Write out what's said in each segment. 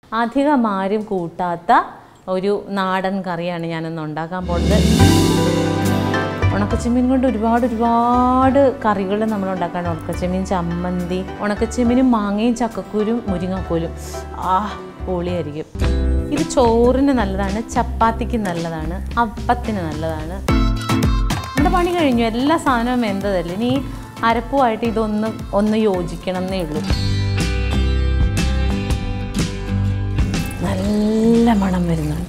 അധികം ആരും കൂട്ടാത്ത ഒരു നാടൻ കറിയാണ് ഞാനിന്ന് ഉണ്ടാക്കാൻ പോകുന്നത് ഉണക്കച്ചെമ്മീൻ കൊണ്ട് ഒരുപാട് ഒരുപാട് കറികൾ നമ്മൾ ഉണ്ടാക്കാൻ ഉണക്കച്ചെമ്മീൻ ചമ്മന്തി ഉണക്കച്ചെമ്മീനും മാങ്ങയും ചക്കക്കുരും മുരിങ്ങക്കോലും ആ പൊളിയായിരിക്കും ഇത് ചോറിന് നല്ലതാണ് ചപ്പാത്തിക്ക് നല്ലതാണ് അപ്പത്തിന് നല്ലതാണ് നമ്മുടെ പണി കഴിഞ്ഞു എല്ലാ സാധനവും വെന്തതല്ലേ ഇനി അരപ്പുമായിട്ട് ഇതൊന്ന് ഒന്ന് യോജിക്കണം എന്നേ ഉള്ളൂ നല്ല മണം വരുന്നുണ്ട്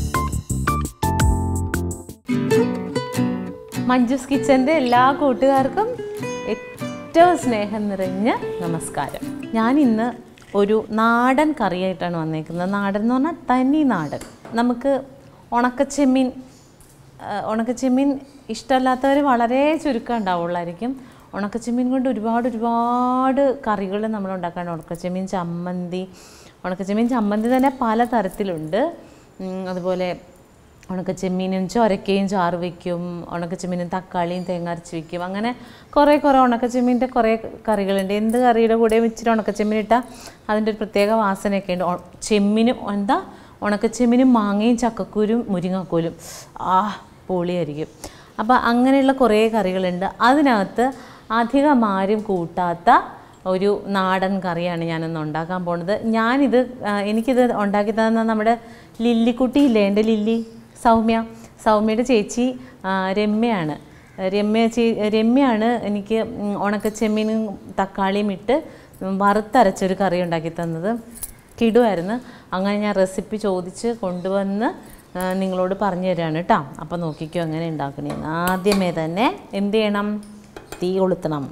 മഞ്ജുസ് കിച്ചൻ്റെ എല്ലാ കൂട്ടുകാർക്കും ഏറ്റവും സ്നേഹം നിറഞ്ഞ നമസ്കാരം ഞാൻ ഇന്ന് ഒരു നാടൻ കറിയായിട്ടാണ് വന്നേക്കുന്നത് നാടൻ എന്ന് പറഞ്ഞാൽ തനി നാടൻ നമുക്ക് ഉണക്കച്ചെമ്മീൻ ആ, ഉണക്കച്ചെമ്മീൻ ഇഷ്ടമല്ലാത്തവർ വളരെ ചുരുക്കം ഉണ്ടാവുള്ളായിരിക്കും ഉണക്കച്ചെമ്മീൻ കൊണ്ട് ഒരുപാട് ഒരുപാട് കറികൾ നമ്മൾ ഉണ്ടാക്കാൻ ഉണക്കച്ചെമ്മീൻ ചമ്മന്തി ഉണക്കച്ചെമ്മീൻ ചമ്മന്തി തന്നെ പല തരത്തിലുണ്ട് ഉം, അതുപോലെ ഉണക്കച്ചെമ്മീനും ചൊരക്കയും ചാറ് വയ്ക്കും ഉണക്കച്ചെമ്മീനും തക്കാളിയും തേങ്ങ അരച്ച് വയ്ക്കും അങ്ങനെ കുറേ കുറേ ഉണക്കച്ചെമ്മീൻ്റെ കുറേ കറികളുണ്ട് എന്ത് കറിയുടെ കൂടെയും ഇച്ചിരി ഉണക്കച്ചെമ്മീൻ ഇട്ടാൽ അതിൻ്റെ ഒരു പ്രത്യേക വാസനയൊക്കെ ഉണ്ട് ഉ- ചെമ്മീനും എന്താ ഉണക്കച്ചെമ്മീനും മാങ്ങയും ചക്കക്കുരും മുരിങ്ങക്കോലും ആ പൊളിയായിരിക്കും അപ്പോൾ അങ്ങനെയുള്ള കുറേ കറികളുണ്ട് അതിനകത്ത് അധികം ആരും കൂട്ടാത്ത ഒരു നാടൻ കറിയാണ് ഞാനിന്ന് ഉണ്ടാക്കാൻ പോണത് ഞാനിത് ആ, എനിക്കിത് ഉണ്ടാക്കി തന്ന നമ്മുടെ ലില്ലിക്കുട്ടി ഇല്ലേ എൻ്റെ ലില്ലി സൗമ്യ സൗമ്യയുടെ ചേച്ചി ആ, രമ്യയാണ് രമ്യ ചേ രമ്യയാണ് എനിക്ക് ഉം, ഉണക്കച്ചെമ്മീനും തക്കാളിയും ഇട്ട് വറുത്തരച്ചൊരു കറി ഉണ്ടാക്കി തന്നത് കിടുമായിരുന്നു അങ്ങനെ ഞാൻ റെസിപ്പി ചോദിച്ച് കൊണ്ടുവന്ന് ആ, നിങ്ങളോട് പറഞ്ഞു തരാണ് കേട്ടോ അപ്പോൾ നോക്കിക്കോ എങ്ങനെ ഉണ്ടാക്കണേന്ന് ആദ്യമേ തന്നെ എന്ത് ചെയ്യണം തീ കൊളുത്തണം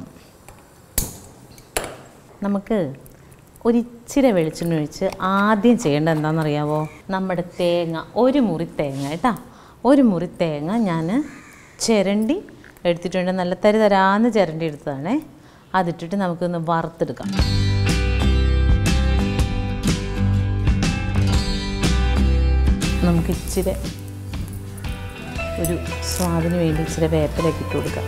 നമുക്ക് ഒരിച്ചിരി വെളിച്ചെണ്ണ ഒഴിച്ച് ആദ്യം ചെയ്യേണ്ടത് എന്താണെന്നറിയാവോ നമ്മുടെ തേങ്ങ ഒരു മുറി തേങ്ങ കേട്ടോ ഒരു മുറി തേങ്ങ ഞാൻ ചിരണ്ടി എടുത്തിട്ടുണ്ട് നല്ല തരി തരാന്ന് ചിരണ്ടി എടുത്തതാണേ അതിട്ടിട്ട് നമുക്കൊന്ന് വറുത്തെടുക്കാം നമുക്ക് ഇച്ചിരി ഒരു സ്വാദിന് വേണ്ടി ഇച്ചിരി വേപ്പിലൊക്കെ ഇട്ട് കൊടുക്കാം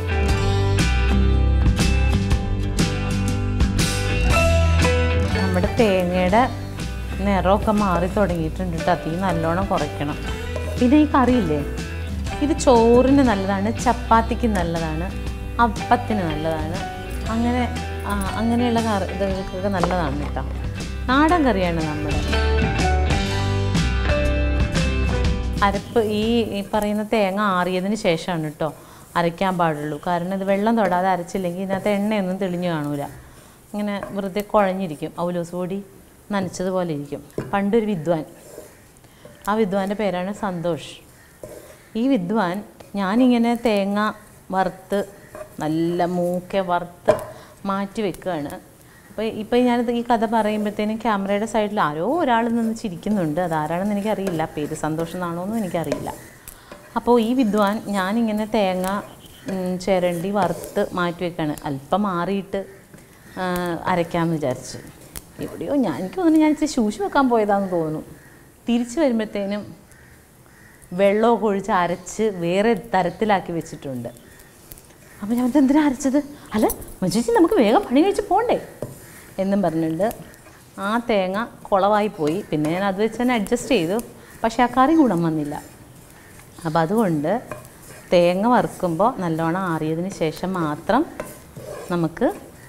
നമ്മുടെ തേങ്ങയുടെ നിറമൊക്കെ മാറി തുടങ്ങിയിട്ടുണ്ട് കേട്ടോ തീ നല്ലോണം കുറയ്ക്കണം പിന്നെ ഈ കറിയില്ലേ ഇത് ചോറിന് നല്ലതാണ് ചപ്പാത്തിക്ക് നല്ലതാണ് അപ്പത്തിന് നല്ലതാണ് അങ്ങനെ ആ, അങ്ങനെയുള്ള കറി ഇതൊക്കെ നല്ലതാണ് കേട്ടോ നാടൻ കറിയാണ് നമ്മുടെ അരപ്പ് ഈ ഈ പറയുന്ന തേങ്ങ ആറിയതിന് ശേഷമാണ് കേട്ടോ അരയ്ക്കാൻ പാടുള്ളൂ കാരണം ഇത് വെള്ളം തൊടാതെ അരച്ചില്ലെങ്കിൽ ഇതിനകത്ത് എണ്ണയൊന്നും തെളിഞ്ഞു കാണൂല ഇങ്ങനെ വെറുതെ കുഴഞ്ഞിരിക്കും ഔലോസ് പൊടി നനച്ചതുപോലെ ഇരിക്കും പണ്ടൊരു വിദ്വാൻ ആ വിദ്വാൻ്റെ പേരാണ് സന്തോഷ് ഈ വിദ്വാൻ ഞാനിങ്ങനെ തേങ്ങ വറുത്ത് നല്ല മൂക്കെ വറുത്ത് മാറ്റി വെക്കുകയാണ് അപ്പോൾ ഇപ്പോൾ ഞാനിത് ഈ കഥ പറയുമ്പോഴത്തേനും ക്യാമറയുടെ സൈഡിൽ ആരോ ഒരാൾ നിന്ന് ചിരിക്കുന്നുണ്ട് അതാരാണെന്ന് എനിക്കറിയില്ല പേര് സന്തോഷം എന്നാണോ എന്നും എനിക്കറിയില്ല അപ്പോൾ ഈ വിദ്വാൻ ഞാനിങ്ങനെ തേങ്ങ ഉം, ചിരണ്ടി വറുത്ത് മാറ്റി വെക്കുകയാണ് അല്പം മാറിയിട്ട് ആ, അരയ്ക്കാമെന്ന് വിചാരിച്ചു എവിടെയോ ഞാൻ എനിക്ക് തോന്നുന്നു ഞാൻ ഇച്ചിരി ശൂശു വെക്കാൻ പോയതാണെന്ന് തോന്നുന്നു തിരിച്ചു വരുമ്പോഴത്തേനും വെള്ളമൊക്കെ ഒഴിച്ച് അരച്ച് വേറെ തരത്തിലാക്കി വെച്ചിട്ടുണ്ട് അപ്പോൾ ഞാൻ എന്തിനാ അരച്ചത് അല്ല മജുജി നമുക്ക് വേഗം പണി കഴിച്ച് പോകണ്ടേ എന്നും പറഞ്ഞിട്ട് ആ തേങ്ങ കുളവായി പോയി പിന്നെ ഞാൻ അത് വെച്ച് തന്നെ അഡ്ജസ്റ്റ് ചെയ്തു പക്ഷേ ആ കറി ഗുണം വന്നില്ല അപ്പോൾ അതുകൊണ്ട് തേങ്ങ വറുക്കുമ്പോൾ നല്ലോണം ആറിയതിന് ശേഷം മാത്രം നമുക്ക്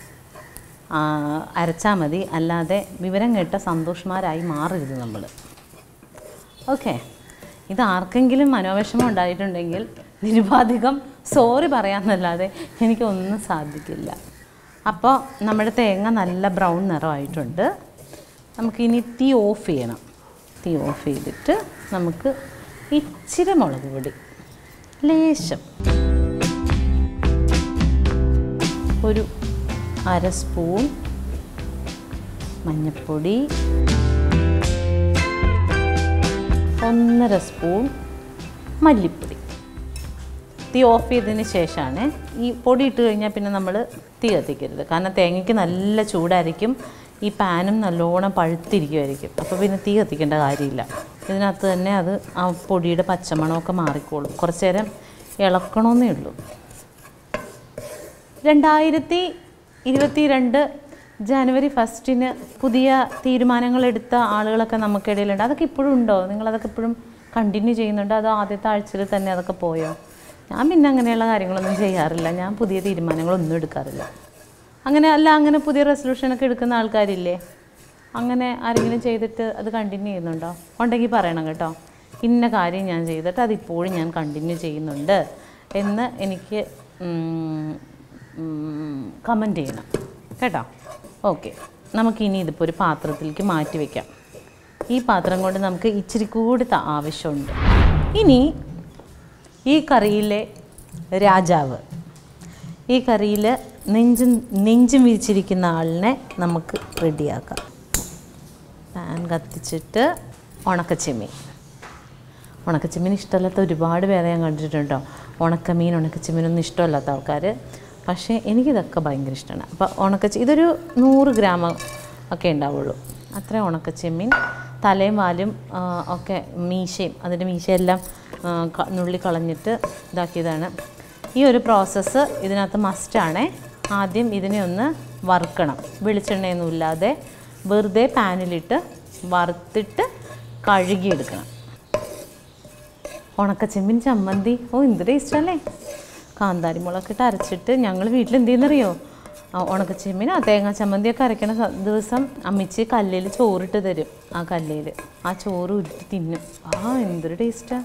അരച്ചാൽ മതി അല്ലാതെ വിവരം കേട്ട സന്തോഷമാരായി മാറരുത് നമ്മൾ ഓക്കെ ഇത് ആർക്കെങ്കിലും മനോവിഷമം ഉണ്ടായിട്ടുണ്ടെങ്കിൽ നിരുപാധികം സോറി പറയാമെന്നല്ലാതെ എനിക്കൊന്നും സാധിക്കില്ല അപ്പോൾ നമ്മുടെ തേങ്ങ നല്ല ബ്രൗൺ നിറമായിട്ടുണ്ട് നമുക്കിനി തീ ഓഫ് ചെയ്യണം തീ ഓഫ് ചെയ്തിട്ട് നമുക്ക് ഇച്ചിരി മുളക് പൊടി ലേശം ഒരു അര സ്പൂൺ മഞ്ഞൾപ്പൊടി ഒന്നര സ്പൂൺ മല്ലിപ്പൊടി തീ ഓഫ് ചെയ്തതിന് ശേഷമാണ് ഈ പൊടി ഇട്ട് കഴിഞ്ഞാൽ പിന്നെ നമ്മൾ തീ കത്തിക്കരുത് കാരണം തേങ്ങയ്ക്ക് നല്ല ചൂടായിരിക്കും ഈ പാനും നല്ലോണം പഴുത്തിരിക്കുമായിരിക്കും അപ്പോൾ പിന്നെ തീ കത്തിക്കേണ്ട കാര്യമില്ല ഇതിനകത്ത് തന്നെ അത് ആ പൊടിയുടെ പച്ചമണമൊക്കെ മാറിക്കോളും കുറച്ച് നേരം ഇളക്കണമെന്നേ ഉള്ളൂ രണ്ടായിരത്തി ഇരുപത്തി രണ്ട് ജനുവരി ഫസ്റ്റിന് പുതിയ തീരുമാനങ്ങൾ എടുത്ത ആളുകളൊക്കെ നമുക്കിടയിലുണ്ട് അതൊക്കെ ഇപ്പോഴും ഉണ്ടോ നിങ്ങളതൊക്കെ ഇപ്പോഴും കണ്ടിന്യൂ ചെയ്യുന്നുണ്ടോ അതോ ആദ്യത്തെ ആഴ്ചയിൽ തന്നെ അതൊക്കെ പോയോ ഞാൻ പിന്നെ അങ്ങനെയുള്ള കാര്യങ്ങളൊന്നും ചെയ്യാറില്ല ഞാൻ പുതിയ തീരുമാനങ്ങളൊന്നും എടുക്കാറില്ല അങ്ങനെ അല്ല അങ്ങനെ പുതിയ റെസൊല്യൂഷനൊക്കെ എടുക്കുന്ന ആൾക്കാരില്ലേ അങ്ങനെ ആരെങ്കിലും ചെയ്തിട്ട് അത് കണ്ടിന്യൂ ചെയ്യുന്നുണ്ടോ ഉണ്ടെങ്കിൽ പറയണം കേട്ടോ ഇന്ന കാര്യം ഞാൻ ചെയ്തിട്ട് അതിപ്പോഴും ഞാൻ കണ്ടിന്യൂ ചെയ്യുന്നുണ്ട് എന്ന് എനിക്ക് കമൻറ്റ് ചെയ്യണം കേട്ടോ ഓക്കെ നമുക്കിനി ഇതിപ്പോൾ ഒരു പാത്രത്തിലേക്ക് മാറ്റി വയ്ക്കാം ഈ പാത്രം കൊണ്ട് നമുക്ക് ഇച്ചിരി കൂടി ത- ആവശ്യമുണ്ട് ഇനി ഈ കറിയിലെ രാജാവ് ഈ കറിയിൽ നെഞ്ചും നെഞ്ചും വിരിച്ചിരിക്കുന്ന ആളിനെ നമുക്ക് റെഡിയാക്കാം പാൻ കത്തിച്ചിട്ട് ഉണക്കച്ചെമ്മീൻ ഉണക്കച്ചെമ്മീൻ ഇഷ്ടമല്ലാത്ത ഒരുപാട് പേരെ ഞാൻ കണ്ടിട്ടുണ്ടോ ഉണക്കമീൻ ഉണക്കച്ചെമ്മീനൊന്നും ഇഷ്ടമല്ലാത്ത ആൾക്കാർ പക്ഷേ എനിക്കിതൊക്കെ ഭയങ്കര ഇഷ്ടമാണ് അപ്പോൾ ഉണക്കച്ചെ ഇതൊരു നൂറ് ഗ്രാം ഒക്കെ ഉണ്ടാവുള്ളൂ അത്ര ഉണക്കച്ചെമ്മീൻ തലയും വാലും ആ, ഒക്കെ മീശയും അതിൻ്റെ മീശയെല്ലാം ആ, ക- നുള്ളി കളഞ്ഞിട്ട് ഇതാക്കിയതാണ് ഈ ഒരു പ്രോസസ്സ് ഇതിനകത്ത് മസ്റ്റാണേ ആദ്യം ഇതിനെ ഒന്ന് വറുക്കണം വെളിച്ചെണ്ണയൊന്നും ഇല്ലാതെ വെറുതെ പാനിലിട്ട് വറുത്തിട്ട് കഴുകിയെടുക്കണം ഉണക്കച്ചെമ്പിൻ ചമ്മന്തി ഓ എന്ത് ടേസ്റ്റ് അല്ലേ കാന്താരി മുളകൊക്കെ ഇട്ട് അരച്ചിട്ട് ഞങ്ങൾ വീട്ടിൽ എന്ത് ചെയ്യുന്നറിയോ ആ ഉണക്കച്ചെമ്പിൻ ആ തേങ്ങാ ചമ്മന്തിയൊക്കെ അരയ്ക്കണ സ- ദിവസം അമ്മിച്ച് കല്ലിൽ ചോറിട്ട് തരും ആ കല്ലിൽ ആ ചോറ് ഉരുട്ടി തിന്നും ആ എന്തൊരു ടേസ്റ്റാ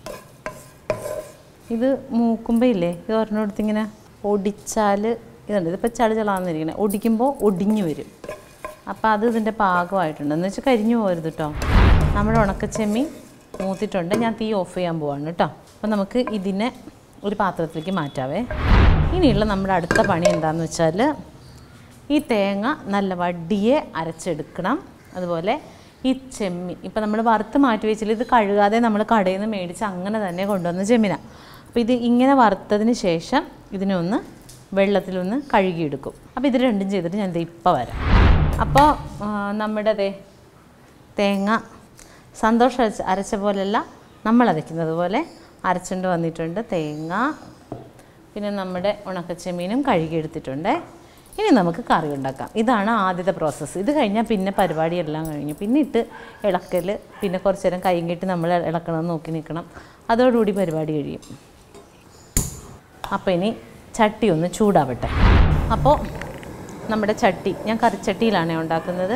ഇത് മൂക്കുമ്പോൾ ഇല്ലേ ഇത് ഒരെണ്ണെടുത്ത് ഇങ്ങനെ ഒടിച്ചാൽ ഇതുണ്ട് ഇതിപ്പോൾ ചളി ചളാന്നിരിക്കണേ ഒടിക്കുമ്പോൾ ഒടിഞ്ഞു വരും അപ്പോൾ അത് ഇതിൻ്റെ പാകമായിട്ടുണ്ട് എന്ന് വെച്ചാൽ കരിഞ്ഞു പോകരുത് കേട്ടോ നമ്മുടെ ഉണക്കച്ചെമ്മീൻ മൂത്തിട്ടുണ്ട് ഞാൻ തീ ഓഫ് ചെയ്യാൻ പോവാണ് കേട്ടോ അപ്പോൾ നമുക്ക് ഇതിനെ ഒരു പാത്രത്തിലേക്ക് മാറ്റാവേ ഇനിയുള്ള നമ്മുടെ അടുത്ത പണി എന്താണെന്ന് വെച്ചാൽ ഈ തേങ്ങ നല്ല വടിയെ അരച്ചെടുക്കണം അതുപോലെ ഈ ചെമ്മീൻ ഇപ്പം നമ്മൾ വറുത്ത് മാറ്റി വെച്ചില്ല ഇത് കഴുകാതെ നമ്മൾ കടയിൽ നിന്ന് മേടിച്ച് അങ്ങനെ തന്നെ കൊണ്ടുവന്ന ചെമ്മീന അപ്പോൾ ഇത് ഇങ്ങനെ വറുത്തതിന് ശേഷം ഇതിനെ ഒന്ന് വെള്ളത്തിലൊന്ന് കഴുകിയെടുക്കും അപ്പോൾ ഇത് രണ്ടും ചെയ്തിട്ട് ഞാൻ ദേ ഇപ്പം വരാം അപ്പോൾ ആ, നമ്മുടെ ദേ തേങ്ങ സന്തോഷം അരച്ച അരച്ച പോലെയല്ല നമ്മൾ അരയ്ക്കുന്നത് പോലെ അരച്ചുകൊണ്ട് വന്നിട്ടുണ്ട് തേങ്ങ പിന്നെ നമ്മുടെ ഉണക്കച്ചെമ്മീനും കഴുകിയെടുത്തിട്ടുണ്ട് ഇനി നമുക്ക് കറി ഉണ്ടാക്കാം ഇതാണ് ആദ്യത്തെ പ്രോസസ്സ് ഇത് കഴിഞ്ഞാൽ പിന്നെ പരിപാടിയെല്ലാം കഴിഞ്ഞു പിന്നെ ഇട്ട് ഇളക്കൽ പിന്നെ കുറച്ച് നേരം കൈയും കെട്ടി നമ്മൾ ഇളക്കണം നോക്കി നിൽക്കണം അതോടുകൂടി പരിപാടി കഴിയും അപ്പോൾ ഇനി ചട്ടി ഒന്ന് ചൂടാവട്ടെ അപ്പോൾ നമ്മുടെ ചട്ടി ഞാൻ കറിച്ചട്ടിയിലാണ് ഉണ്ടാക്കുന്നത്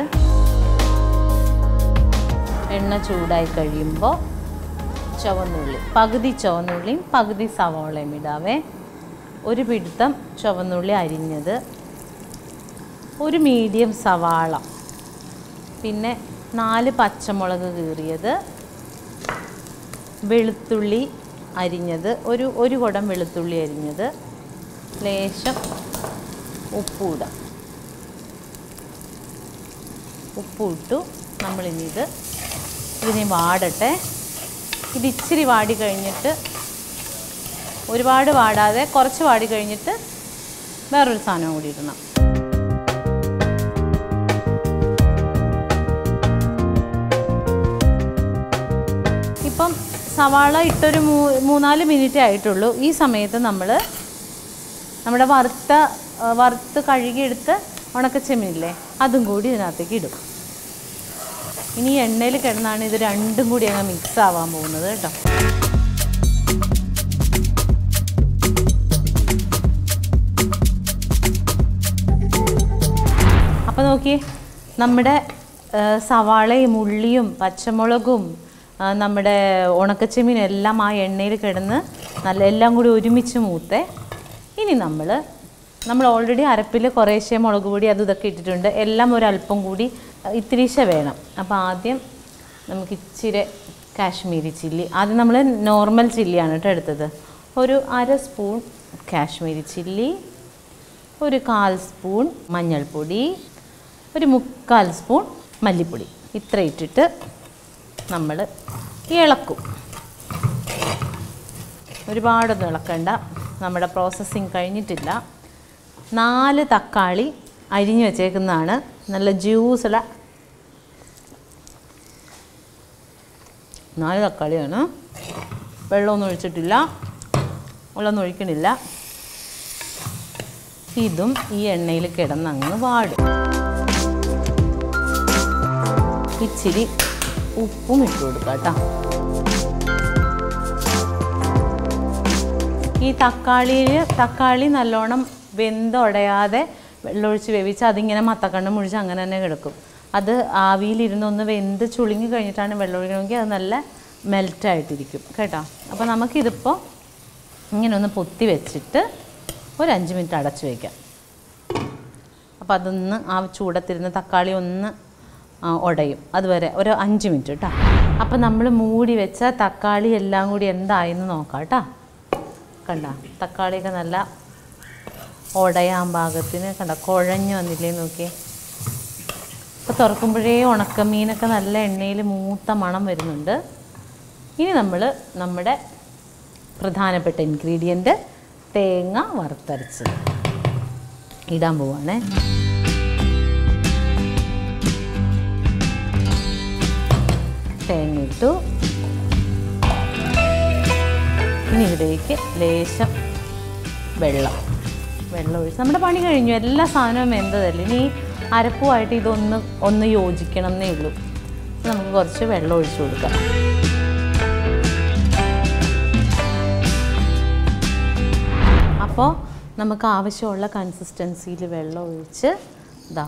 എണ്ണ ചൂടായി കഴിയുമ്പോൾ ചുവന്നുള്ളി പകുതി ചുവന്നുള്ളിയും പകുതി സവാളയും ഇടാവേ ഒരു പിടുത്തം ചുവന്നുള്ളി അരിഞ്ഞത് ഒരു മീഡിയം സവാള പിന്നെ നാല് പച്ചമുളക് കീറിയത് വെളുത്തുള്ളി അരിഞ്ഞത് ഒരു ഒരു കുടം വെളുത്തുള്ളി അരിഞ്ഞത് ലേശം ഉപ്പൂടാം ഉപ്പിട്ടു നമ്മളിനി ഇത് ഇതിനെ വാടട്ടെ ഇത് ഇച്ചിരി വാടി കഴിഞ്ഞിട്ട് ഒരുപാട് വാടാതെ കുറച്ച് വാടി കഴിഞ്ഞിട്ട് വേറൊരു സാധനം കൂടി ഇടണം ഇപ്പം സവാള ഇട്ടൊരു മൂ മൂന്നാല് മിനിറ്റ് ആയിട്ടുള്ളൂ ഈ സമയത്ത് നമ്മൾ നമ്മുടെ വറുത്ത ആ, വറുത്ത് കഴുകിയെടുത്ത് ഉണക്കച്ചെമ്മീനില്ലേ അതും കൂടി ഇതിനകത്തേക്ക് ഇടും ഇനി ഈ എണ്ണയിൽ കിടന്നാണ് ഇത് രണ്ടും കൂടി അങ്ങ് മിക്സ് ആവാൻ പോകുന്നത് കേട്ടോ അപ്പോൾ നോക്കിയേ നമ്മുടെ ആ, സവാളയും ഉള്ളിയും പച്ചമുളകും ആ, നമ്മുടെ ഉണക്കച്ചെമ്മീനും എല്ലാം ആ എണ്ണയിൽ കിടന്ന് നല്ല എല്ലാം കൂടി ഒരുമിച്ച് മൂത്തേ ഇനി നമ്മൾ നമ്മൾ ഓൾറെഡി അരപ്പിൽ കുറേശ്ശെ മുളക് പൊടി അതും ഇതൊക്കെ ഇട്ടിട്ടുണ്ട് എല്ലാം ഒരല്പം കൂടി ആ, ഇത്തിരീശ വേണം അപ്പോൾ ആദ്യം നമുക്ക് ഇച്ചിരി കാശ്മീരി ചില്ലി ആദ്യം നമ്മൾ നോർമൽ ചില്ലിയാണ് കേട്ടോ എടുത്തത് ഒരു അര സ്പൂൺ കാശ്മീരി ചില്ലി ഒരു കാൽ സ്പൂൺ മഞ്ഞൾപ്പൊടി ഒരു മുക്കാൽ സ്പൂൺ മല്ലിപ്പൊടി ഇത്ര ഇട്ടിട്ട് നമ്മൾ ഇളക്കും ഒരുപാടൊന്നും ഇളക്കണ്ട നമ്മുടെ പ്രോസസ്സിങ് കഴിഞ്ഞിട്ടില്ല നാല് തക്കാളി അരിഞ്ഞു വെച്ചേക്കുന്നതാണ് നല്ല ജ്യൂസുള്ള നാല് തക്കാളിയാണ് വെള്ളമൊന്നും ഒഴിച്ചിട്ടില്ല വെള്ളമൊന്നും ഒഴിക്കണില്ല ഇതും ഈ എണ്ണയിൽ കിടന്നങ്ങ് വാടും ഇച്ചിരി ഉപ്പും ഇട്ട് കൊടുക്കാം കേട്ടോ ഈ തക്കാളിയിൽ തക്കാളി നല്ലോണം വെന്തുടയാതെ വെള്ളമൊഴിച്ച് വേവിച്ച് അതിങ്ങനെ മത്തക്കണ്ണം മുഴിച്ച് അങ്ങനെ തന്നെ കിടക്കും അത് ആവിയിലിരുന്ന് ഒന്ന് വെന്ത് ചുളുങ്ങി കഴിഞ്ഞിട്ടാണ് വെള്ളം ഒഴിക്കണമെങ്കിൽ അത് നല്ല മെൽറ്റായിട്ടിരിക്കും കേട്ടോ അപ്പോൾ നമുക്കിതിപ്പോൾ ഇങ്ങനെ ഒന്ന് പൊത്തി വെച്ചിട്ട് ഒരു അഞ്ച് മിനിറ്റ് അടച്ചു വയ്ക്കാം അപ്പോൾ അതൊന്ന് ആ ചൂടത്തിരുന്ന് തക്കാളി ഒന്ന് ആ, ഉടയും അതുവരെ ഒരു അഞ്ച് മിനിറ്റ് കേട്ടോ അപ്പോൾ നമ്മൾ മൂടി വെച്ച തക്കാളി എല്ലാം കൂടി എന്തായെന്ന് നോക്കാം കേട്ടോ കണ്ട തക്കാളിയൊക്കെ നല്ല ഉടയാൻ പാകത്തിന് കണ്ട കുഴഞ്ഞു വന്നില്ലേ നോക്കിയേ അപ്പോൾ തുറക്കുമ്പോഴേ ഉണക്കമീനൊക്കെ നല്ല എണ്ണയിൽ മൂത്ത മണം വരുന്നുണ്ട് ഇനി നമ്മൾ നമ്മുടെ പ്രധാനപ്പെട്ട ഇൻഗ്രീഡിയൻറ്റ് തേങ്ങ വറുത്തരച്ചത് ഇടാൻ പോവാണേ തേങ്ങ ഇട്ടു ഇനി ഇതിലേക്ക് ലേശം വെള്ളം വെള്ളം ഒഴിച്ച് നമ്മുടെ പണി കഴിഞ്ഞു എല്ലാ സാധനവും വെന്തതല്ലേ ഇനി അരപ്പുമായിട്ട് ഇതൊന്ന് ഒന്ന് യോജിക്കണം എന്നേ ഉള്ളൂ നമുക്ക് കുറച്ച് വെള്ളം ഒഴിച്ചു കൊടുക്കാം അപ്പോൾ നമുക്ക് ആവശ്യമുള്ള കൺസിസ്റ്റൻസിയിൽ വെള്ളം ഒഴിച്ച് ഇതാ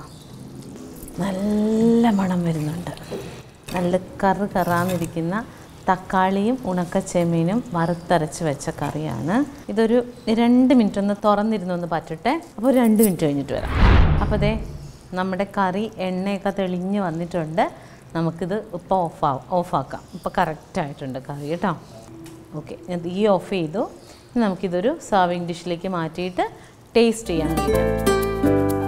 നല്ല മണം വരുന്നുണ്ട് നല്ല കറ് കറാന്നിരിക്കുന്ന തക്കാളിയും ഉണക്കച്ചെമ്മീനും വറുത്തരച്ച് വെച്ച കറിയാണ് ഇതൊരു രണ്ട് മിനിറ്റ് ഒന്ന് തുറന്നിരുന്നൊന്ന് പറ്റട്ടെ അപ്പോൾ ഒരു രണ്ട് മിനിറ്റ് കഴിഞ്ഞിട്ട് വരാം അപ്പോൾ ദേ നമ്മുടെ കറി എണ്ണയൊക്കെ തെളിഞ്ഞ് വന്നിട്ടുണ്ട് നമുക്കിത് ഇപ്പോൾ ഓഫ് ഓഫാക്കാം ഇപ്പോൾ കറക്റ്റായിട്ടുണ്ട് കറി കേട്ടോ ഓക്കെ ഈ ഓഫ് ചെയ്തു ഇനി നമുക്കിതൊരു സർവിങ് ഡിഷിലേക്ക് മാറ്റിയിട്ട് ടേസ്റ്റ് ചെയ്യാൻ വേണ്ടിയിട്ട്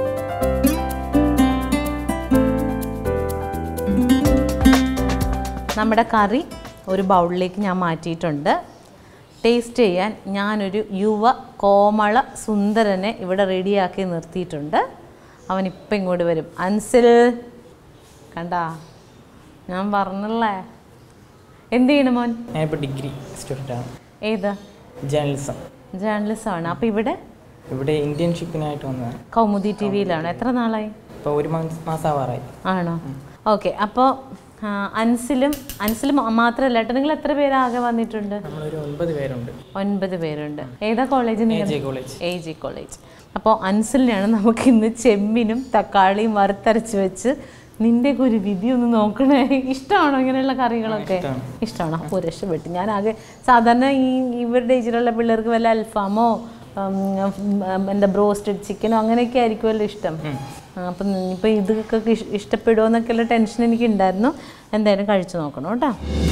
നമ്മുടെ കറി ഒരു ബൗളിലേക്ക് ഞാൻ മാറ്റിയിട്ടുണ്ട് ടേസ്റ്റ് ചെയ്യാൻ ഞാനൊരു യുവ കോമള സുന്ദരനെ ഇവിടെ റെഡിയാക്കി നിർത്തിയിട്ടുണ്ട് അവൻ ഇപ്പം ഇങ്ങോട്ട് വരും അൻസിൽ കണ്ടാ ഞാൻ പറഞ്ഞല്ലേ എന്ത് ചെയ്യണം മോൻ ഞാനിപ്പോൾ ഡിഗ്രി സ്റ്റുഡൻ്റാണ് ഏത് ജേർണലിസം ജേർണലിസം ആണ് അപ്പോൾ ഇവിടെ ഇവിടെ ഇന്റേൺഷിപ്പിനായിട്ട് വന്നതാണ് കൗമുദി ടി വിയിലാണ് എത്ര നാളായി ഇപ്പോൾ ഒരു മാസം മാസാവാറായി ആണോ ഓക്കെ അപ്പോൾ അൻസിലും അൻസിലും മാത്രമല്ല ഏട്ടാ നിങ്ങൾ എത്ര പേര് ആകെ വന്നിട്ടുണ്ട് നമ്മളൊരു ഒൻപത് പേരുണ്ട് ഒൻപത് പേരുണ്ട് ഏതാ college A J college A G college അപ്പോൾ അൻസലിനെയാണ് നമുക്ക് ഇന്ന് ചെമ്മിനും തക്കാളിയും വറുത്തരച്ച് വെച്ച് നിന്റെ ഒക്കെ ഒരു വിധി ഒന്ന് നോക്കണേ ഇഷ്ടമാണോ ഇങ്ങനെയുള്ള കറികളൊക്കെ ഇഷ്ടമാണ്. ഇഷ്ടമാണോ അപ്പോൾ രക്ഷപ്പെട്ടു ഞാൻ ആകെ സാധാരണ ഈ ഇവരുടെ ഏജിലുള്ള പിള്ളേർക്ക് വല്ല അൽഫാമോ ഉം, ഉം, എന്താ ബ്രോസ്റ്റഡ് ചിക്കനോ അങ്ങനെയൊക്കെ ആയിരിക്കുമല്ലോ ഇഷ്ടം ആ, അപ്പം ഇപ്പം ഇതൊക്കെ ഇഷ്- ഇഷ്ടപ്പെടുമോ എന്നൊക്കെയുള്ള ടെൻഷൻ എനിക്ക് ഉണ്ടായിരുന്നു എന്തായാലും കഴിച്ചു നോക്കണം കേട്ടോ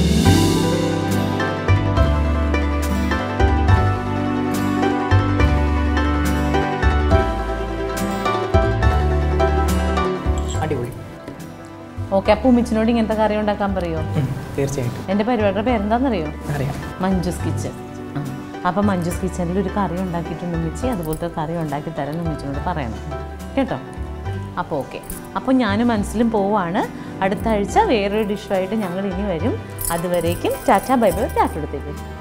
അടിപൊളി ഓക്കെ അപ്പോൾ ഉമ്മിച്ചിനോട് ഇങ്ങനത്തെ കറി ഉണ്ടാക്കാൻ പറയുമോ ഉം, തീർച്ചയായിട്ടും എൻ്റെ പരിപാടിയുടെ പേരെന്താണെന്നറിയോ അറിയാം മഞ്ജുസ് കിച്ചൻ അപ്പം മഞ്ജുസ് കിച്ചണിൽ ഒരു കറി ഉണ്ടാക്കിയിട്ടുണ്ട് ഉമ്മിച്ചി അതുപോലത്തെ കറി ഉണ്ടാക്കി തരാൻ ഉമ്മിച്ചിനോട് പറയണം കേട്ടോ അപ്പോൾ ഓക്കെ അപ്പോൾ ഞാനും മനസ്സിലും പോവാണ് അടുത്ത ആഴ്ച വേറൊരു ഡിഷുമായിട്ട് ഞങ്ങൾ ഇനി വരും അതുവരേക്കും ടാറ്റ ബൈ ബൈ ടാറ്റ എടുത്തേക്ക്